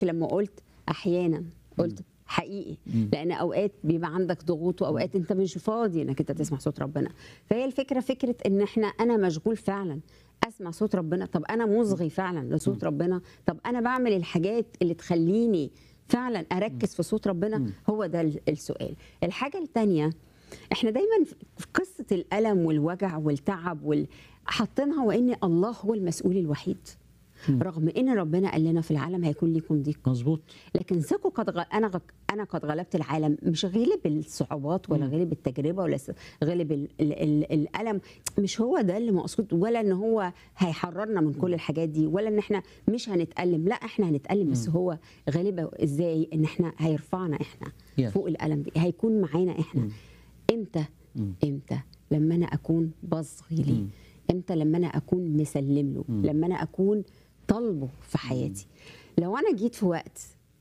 لما قلت احيانا قلت حقيقي لان اوقات بيبقى عندك ضغوط واوقات انت مش فاضي انك انت تسمع صوت ربنا فهي الفكره فكره ان احنا انا مشغول فعلا اسمع صوت ربنا طب انا مصغي فعلا لصوت ربنا طب انا بعمل الحاجات اللي تخليني فعلا اركز في صوت ربنا هو ده ال- السؤال الحاجه الثانيه احنا دايما في قصه الالم والوجع والتعب وال... حاطينها وان الله هو المسؤول الوحيد رغم ان ربنا قال لنا في العالم هيكون ليكم ضيق مظبوط لكن ثقوا قد غ... انا غ... انا قد غلبت العالم مش غلب الصعوبات ولا غلب التجربه ولا س- غلب ال... ال... ال... الالم مش هو ده اللي مقصود ولا ان هو هيحررنا من كل الحاجات دي ولا ان احنا مش هنتالم لا احنا هنتالم بس هو غالبا ازاي ان احنا هيرفعنا احنا Yes. فوق الالم دي هيكون معانا احنا امتى امتى لما انا اكون بصغي ليه امتى لما انا اكون مسلم له لما انا اكون طالبه في حياتي لو انا جيت في وقت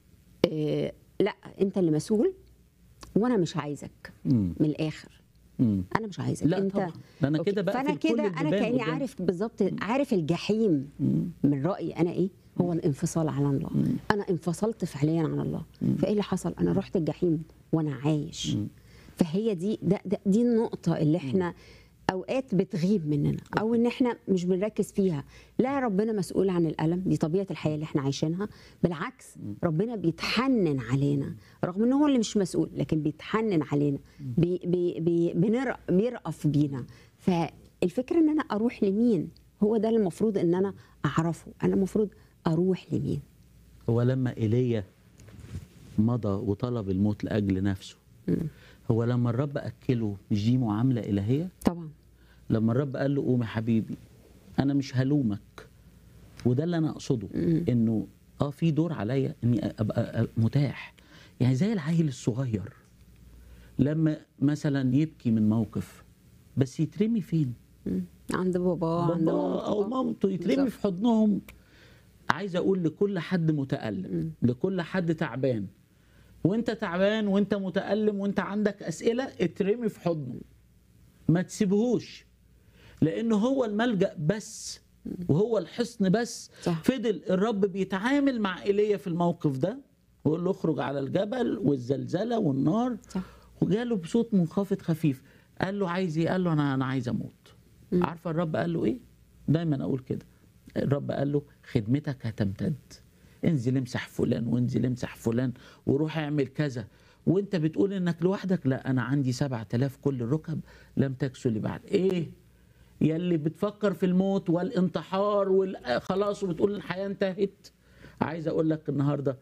آه لا انت اللي مسؤول وانا مش عايزك مم. من الاخر مم. انا مش عايزك لا انت طبعا. ده أنا أوكي. كده بقفل فانا كل كده انا البيبان كاني قدامي. عارف بالظبط عارف الجحيم من رايي انا ايه هو الانفصال عن الله انا انفصلت فعليا عن الله فايه اللي حصل انا رحت الجحيم وانا عايش فهي دي ده ده دي النقطه اللي احنا اوقات بتغيب مننا او ان احنا مش بنركز فيها لا ربنا مسؤول عن الالم دي طبيعه الحياه اللي احنا عايشينها بالعكس ربنا بيتحنن علينا رغم ان هو اللي مش مسؤول لكن بيتحنن علينا بي بي بي بنرق بيرأف بينا فالفكره ان انا اروح لمين هو ده اللي المفروض ان انا اعرفه انا المفروض اروح لمين هو لما ايليا مضى وطلب الموت لاجل نفسه هو لما الرب اكله مش دي معامله الهيه طبعا لما الرب قال له قوم يا حبيبي انا مش هلومك وده اللي انا اقصده انه اه في دور عليا اني ابقى متاح يعني زي العيل الصغير لما مثلا يبكي من موقف بس يترمي فين مم. عند باباه عند بابا او مامته مامته يترمي بالظبط. في حضنهم عايز اقول لكل حد متالم لكل حد تعبان وانت تعبان وانت متالم وانت عندك اسئله اترمي في حضنه ما تسيبهوش لانه هو الملجا بس وهو الحصن بس صح. فضل الرب بيتعامل مع ايليا في الموقف ده ويقول له اخرج على الجبل والزلزله والنار صح. وجاله بصوت منخفض خفيف قال له عايز ايه قال له انا انا عايز اموت عارفه الرب قال له ايه دايما اقول كده الرب قال له خدمتك هتمتد انزل امسح فلان وانزل امسح فلان وروح اعمل كذا وانت بتقول انك لوحدك لا انا عندي سبعة آلاف كل الركب لم تكسو لي بعد ايه يلي بتفكر في الموت والانتحار وخلاص وبتقول الحياة انتهت عايز اقول لك النهارده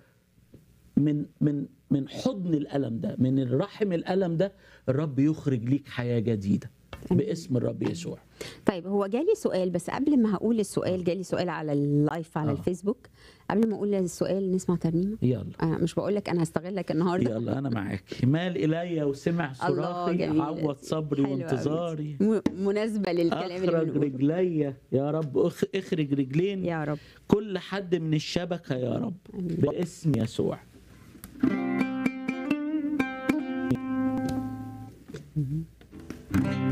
من من من حضن الالم ده من الرحم الالم ده الرب يخرج ليك حياه جديده باسم الرب يسوع طيب هو جالي سؤال بس قبل ما هقول السؤال جالي سؤال على اللايف على آه. الفيسبوك قبل ما اقول السؤال نسمع ترنيمه يلا انا مش بقول لك انا هستغلك النهارده يلا انا معاك مال الي وسمع الله صراخي جميل عوض صبري حلو أوي. وانتظاري م- مناسبه للكلام اللي اخرج بنقوله رجلي يا رب أخ- اخرج رجلين يا رب كل حد من الشبكه يا رب آمين. باسم يسوع